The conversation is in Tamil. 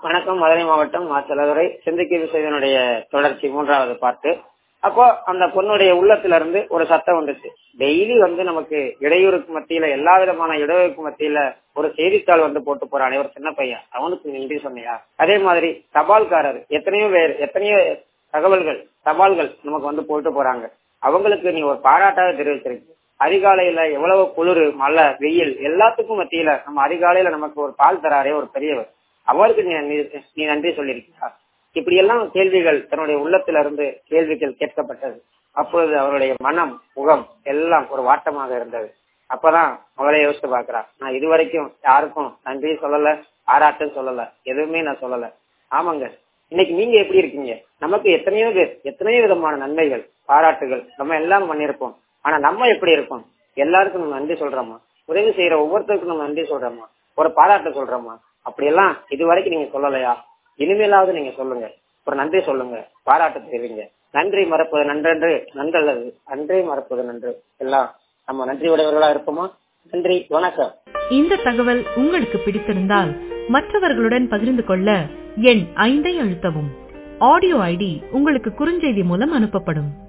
வணக்கம் மதுரை மாவட்டம் மாச்சலதுரை சிந்திக்க விஷயத்தினுடைய தொடர்ச்சி மூன்றாவது பாட்டு அப்போ அந்த பொண்ணுடைய உள்ளத்துல இருந்து ஒரு சத்தம் வந்துச்சு டெய்லி வந்து நமக்கு இடையூறுக்கு மத்தியில எல்லா விதமான இடையூறுக்கு மத்தியில ஒரு செய்தித்தாள் வந்து போட்டு போறானே ஒரு சின்ன பையன் அவனுக்கு நன்றி சொன்னியா அதே மாதிரி தபால்காரர் எத்தனையோ பேர் எத்தனையோ தகவல்கள் தபால்கள் நமக்கு வந்து போட்டு போறாங்க அவங்களுக்கு நீ ஒரு பாராட்டாக தெரிவிச்சிருக்கு அதிகாலையில எவ்வளவு குளிர் மழை வெயில் எல்லாத்துக்கும் மத்தியில நம்ம அதிகாலையில நமக்கு ஒரு பால் தராரே ஒரு பெரியவர் அவருக்கு நீ நன்றி- நீ நன்றி சொல்லியிருக்கியா இப்படி எல்லாம் கேள்விகள் தன்னுடைய உள்ளத்துல இருந்து கேள்விகள் கேட்கப்பட்டது அப்பொழுது அவருடைய மனம் முகம் எல்லாம் ஒரு வாட்டமாக இருந்தது அப்பதான் அவளை யோசிச்சு பாக்குறா நான் இதுவரைக்கும் யாருக்கும் நன்றி சொல்லல பாராட்டும் சொல்லல எதுவுமே நான் சொல்லல ஆமாங்க இன்னைக்கு நீங்க எப்படி இருக்கீங்க நமக்கு எத்தனையோ பேர் எத்தனையோ விதமான நன்மைகள் பாராட்டுகள் நம்ம எல்லாம் பண்ணிருப்போம் ஆனா நம்ம எப்படி இருக்கோம் எல்லாருக்கும் நம்ம நன்றி சொல்றோமா உதவி செய்யற ஒவ்வொருத்தருக்கும் நம்ம நன்றி சொல்றோமா ஒரு பாராட்டு சொல்றோமா அப்படியெல்லாம் இது வரைக்கும் நீங்க சொல்லலையா இனிமேலாவது நீங்க சொல்லுங்க ஒரு நன்றி சொல்லுங்க பாராட்டு தெரிவிங்க நன்றி மறப்பது நன்றன்று நன்றல்லது அன்றே மறப்பது நன்று எல்லாம் நம்ம நன்றி உடையவர்களா இருப்போமா நன்றி வணக்கம் இந்த தகவல் உங்களுக்கு பிடித்திருந்தால் மற்றவர்களுடன் பகிர்ந்து கொள்ள எண் ஐந்தை அழுத்தவும் ஆடியோ ஐடி உங்களுக்கு குறுஞ்செய்தி மூலம் அனுப்பப்படும்